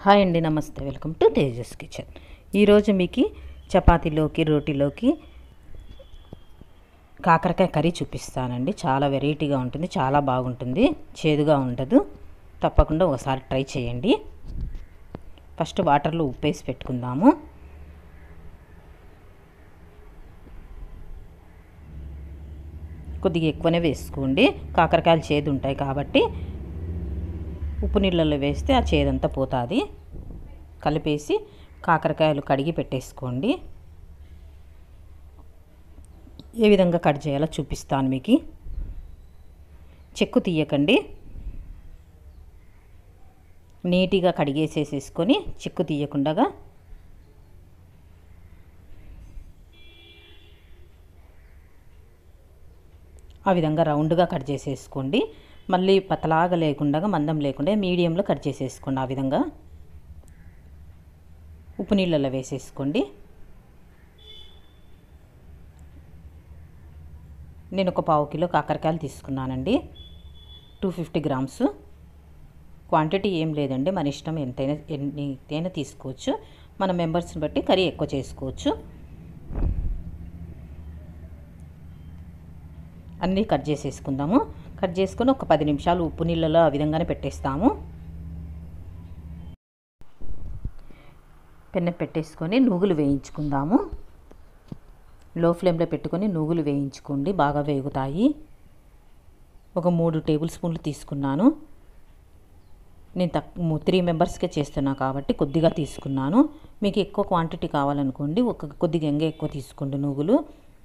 hi అండి నమస్తే welcome to Tejas kitchen ఈరోజు మీకు చపాతీలోకి రోటీలోకి కాకరకాయ కర్రీ చూపిస్తానండి చాలా వెరైటీగా ఉంటుంది చాలా బాగుంటుంది చేదుగా ఉండదు తప్పకుండా ఒకసారి ట్రై చేయండి ఫస్ట్ వాటర్లో ఉప్పేసి పెట్టుకుందాము కొద్దిగా ఎక్కువనే వేసుకోండి కాకరకాయలు చేదు ఉంటాయి కాబట్టి ఉప్పు నీళ్ళల్లో వేస్తే ఆ చేదంతా పోతుంది కలిపేసి కాకరకాయలు కడిగి పెట్టేసుకోండి ఏ విధంగా కట్ చేయాలో చూపిస్తాను మీకు చెక్కు తీయకండి నీట్గా కడిగేసేసేసుకొని చెక్కు తీయకుండా ఆ విధంగా రౌండ్గా కట్ చేసేసుకోండి మళ్ళీ పతలాగా లేకుండా మందం లేకుండా మీడియంలో కట్ చేసేసుకోండి ఆ విధంగా ఉప్పు నీళ్ళలో వేసేసుకోండి నేను ఒక పావు కిలో కాకరకాయలు తీసుకున్నానండి టూ ఫిఫ్టీ గ్రామ్స్ క్వాంటిటీ ఏం లేదండి మన ఇష్టం ఎంతైనా ఎన్నైనా తీసుకోవచ్చు మన మెంబర్స్ని బట్టి కర్రీ ఎక్కువ చేసుకోవచ్చు అన్నీ కట్ చేసేసుకుందాము కట్ చేసుకొని ఒక పది నిమిషాలు ఉప్పు నీళ్ళలో ఆ విధంగానే పెట్టేస్తాము పెన్నె పెట్టేసుకొని నూగులు వేయించుకుందాము లో ఫ్లేమ్లో పెట్టుకొని నూగులు వేయించుకోండి బాగా వేగుతాయి ఒక మూడు టేబుల్ స్పూన్లు తీసుకున్నాను నేను తక్కువ త్రీ మెంబర్స్కే చేస్తున్నా కాబట్టి కొద్దిగా తీసుకున్నాను మీకు ఎక్కువ క్వాంటిటీ కావాలనుకోండి ఒక కొద్దిగా ఎంగ ఎక్కువ తీసుకోండి నూగులు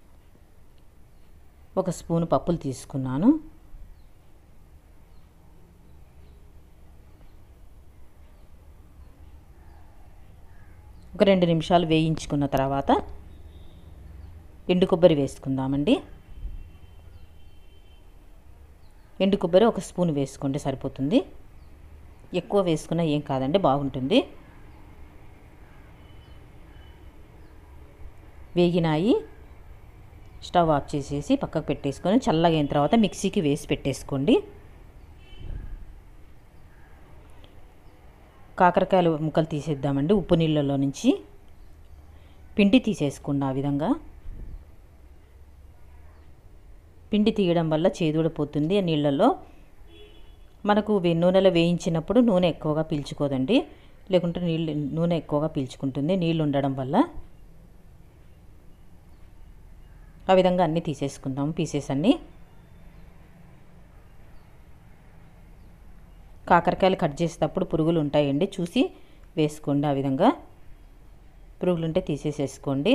ఒక స్పూన్ పప్పులు తీసుకున్నాను ఒక రెండు నిమిషాలు వేయించుకున్న తర్వాత ఎండు కొబ్బరి వేసుకుందామండి ఎండు కొబ్బరి ఒక స్పూన్ వేసుకోండి సరిపోతుంది ఎక్కువ వేసుకున్నా ఏం కాదండి బాగుంటుంది వేగినాయి స్టవ్ ఆఫ్ చేసేసి పక్కకు పెట్టేసుకొని చల్లగా అయిన తర్వాత మిక్సీకి వేసి పెట్టేసుకోండి కాకరకాయలు ముక్కలు తీసేద్దామండి ఉప్పు నీళ్ళలో నుంచి పిండి తీసేసుకోండి ఆ విధంగా పిండి తీయడం వల్ల చేదుడిపోతుంది ఆ నీళ్ళల్లో మనకు నూనెలో వేయించినప్పుడు నూనె ఎక్కువగా పీల్చుకోదండి లేకుంటే నీళ్ళు నూనె ఎక్కువగా పీల్చుకుంటుంది నీళ్ళు ఉండడం వల్ల ఆ విధంగా అన్నీ తీసేసుకుందాం పీసెస్ అన్నీ కాకరకాయలు కట్ చేసేటప్పుడు పురుగులు ఉంటాయండి చూసి వేసుకోండి ఆ విధంగా పురుగులు ఉంటే తీసేసేసుకోండి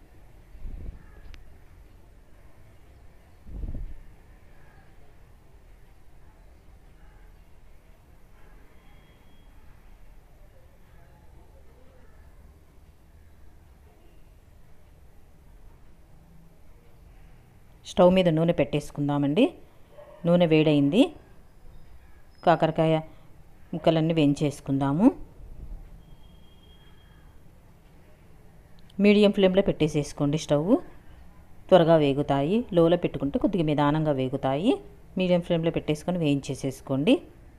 స్టవ్ మీద నూనె పెట్టేసుకుందామండి నూనె వేడైంది కాకరకాయ ముక్కలన్నీ వేయించేసుకుందాము మీడియం ఫ్లేమ్లో పెట్టేసేసుకోండి స్టవ్ త్వరగా వేగుతాయి లోలో పెట్టుకుంటే కొద్దిగా నిదానంగా వేగుతాయి మీడియం ఫ్లేమ్లో పెట్టేసుకొని వేయించేసేసుకోండి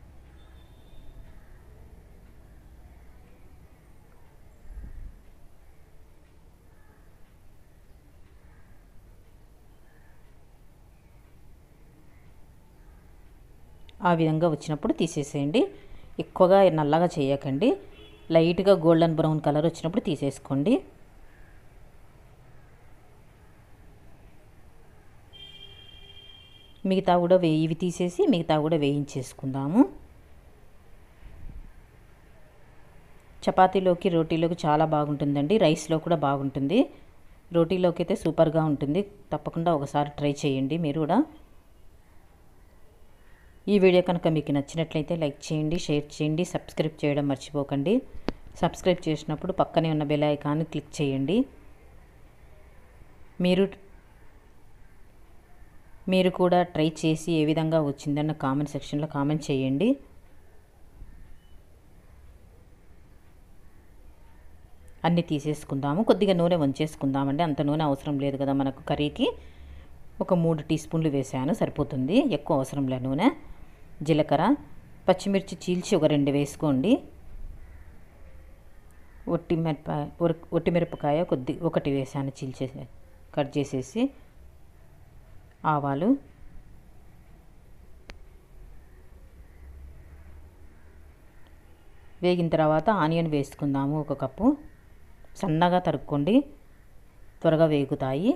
ఆ విధంగా వచ్చినప్పుడు తీసేసేయండి ఎక్కువగా నల్లగా చేయకండి లైట్గా గోల్డెన్ బ్రౌన్ కలర్ వచ్చినప్పుడు తీసేసుకోండి మిగతా కూడా వే ఇవి తీసేసి మిగతా కూడా వేయించేసుకుందాము చపాతీలోకి రోటీలోకి చాలా బాగుంటుందండి రైస్లో కూడా బాగుంటుంది రోటీలోకి అయితే సూపర్గా ఉంటుంది తప్పకుండా ఒకసారి ట్రై చేయండి మీరు కూడా ఈ వీడియో కనుక మీకు నచ్చినట్లయితే లైక్ చేయండి షేర్ చేయండి సబ్స్క్రైబ్ చేయడం మర్చిపోకండి సబ్స్క్రైబ్ చేసినప్పుడు పక్కనే ఉన్న బెల్ ఐకాన్ క్లిక్ చేయండి మీరు మీరు కూడా ట్రై చేసి ఏ విధంగా వచ్చిందన్న కామెంట్ సెక్షన్లో కామెంట్ చేయండి అన్నీ తీసేసుకుందాము కొద్దిగా నూనె వంచేసుకుందామండి అంత నూనె అవసరం లేదు కదా మనకు కర్రీకి ఒక మూడు టీ స్పూన్లు వేసాను సరిపోతుంది ఎక్కువ అవసరం లే నూనె జీలకర్ర పచ్చిమిర్చి చీల్చి ఒక రెండు వేసుకోండి ఒట్టి మిరపకాయ ఒట్టి మిరపకాయ కొద్ది ఒకటి వేసాను చీల్చేసి కట్ చేసేసి ఆవాలు వేగిన తర్వాత ఆనియన్ వేసుకుందాము ఒక కప్పు సన్నగా తరుక్కోండి త్వరగా వేగుతాయి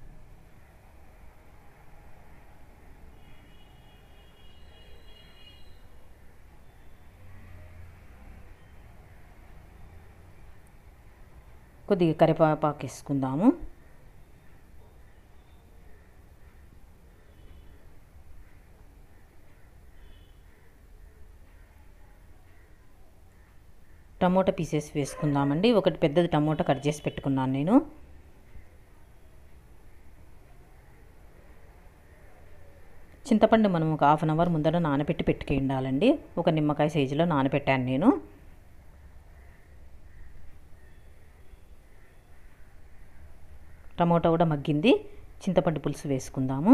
కొద్దిగా కరివేపాకు వేసుకుందాము టమోటా పీసెస్ వేసుకుందామండి ఒకటి పెద్దది టమోటా కట్ చేసి పెట్టుకున్నాను నేను చింతపండు మనం ఒక హాఫ్ అన్ అవర్ ముందర నానబెట్టి పెట్టుకు ఉండాలండి ఒక నిమ్మకాయ సైజులో నానబెట్టాను నేను టమోటా కూడా మగ్గింది చింతపండు పులుసు వేసుకుందాము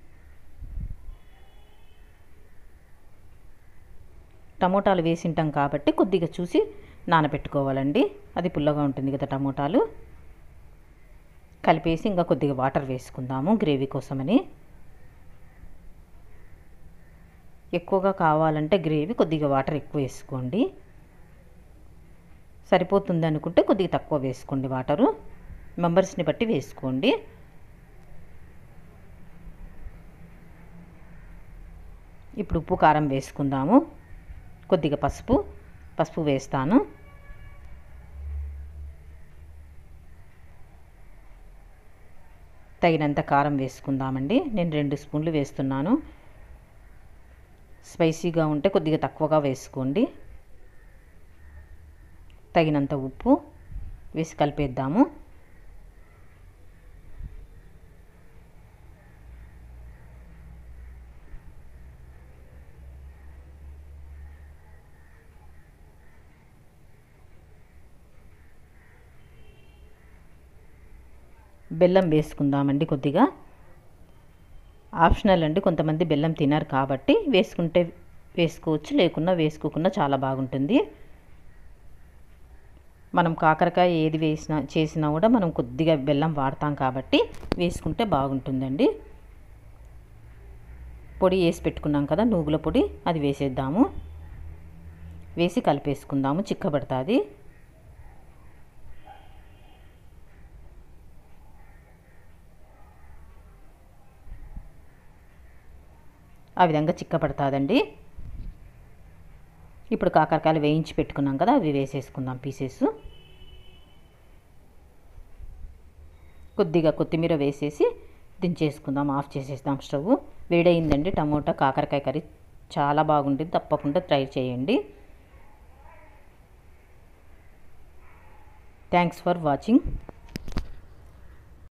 టమోటాలు వేసింటాం కాబట్టి కొద్దిగా చూసి నానబెట్టుకోవాలండి అది పుల్లగా ఉంటుంది కదా టమోటాలు కలిపేసి ఇంకా కొద్దిగా వాటర్ వేసుకుందాము గ్రేవీ కోసమని ఎక్కువగా కావాలంటే గ్రేవీ కొద్దిగా వాటర్ ఎక్కువ వేసుకోండి సరిపోతుంది అనుకుంటే కొద్దిగా తక్కువ వేసుకోండి వాటరు మెంబర్స్ని బట్టి వేసుకోండి ఇప్పుడు ఉప్పు కారం వేసుకుందాము కొద్దిగా పసుపు పసుపు వేస్తాను తగినంత కారం వేసుకుందామండి నేను రెండు స్పూన్లు వేస్తున్నాను స్పైసీగా ఉంటే కొద్దిగా తక్కువగా వేసుకోండి తగినంత ఉప్పు వేసి కలిపేద్దాము బెల్లం వేసుకుందామండి కొద్దిగా ఆప్షనల్ అండి కొంతమంది బెల్లం తినరు కాబట్టి వేసుకుంటే వేసుకోవచ్చు లేకున్నా వేసుకోకుండా చాలా బాగుంటుంది మనం కాకరకాయ ఏది వేసినా చేసినా కూడా మనం కొద్దిగా బెల్లం వాడతాం కాబట్టి వేసుకుంటే బాగుంటుందండి పొడి వేసి పెట్టుకున్నాం కదా నూగుల పొడి అది వేసేద్దాము వేసి కలిపేసుకుందాము చిక్కబడుతుంది ఆ విధంగా చిక్కపడుతుందండి ఇప్పుడు కాకరకాయలు వేయించి పెట్టుకున్నాం కదా అవి వేసేసుకుందాం పీసెస్ కొద్దిగా కొత్తిమీర వేసేసి దించేసుకుందాం ఆఫ్ చేసేద్దాం స్టవ్ వేడయిందండి టమోటా కాకరకాయ కర్రీ చాలా బాగుంటుంది తప్పకుండా ట్రై చేయండి థ్యాంక్స్ ఫర్ వాచింగ్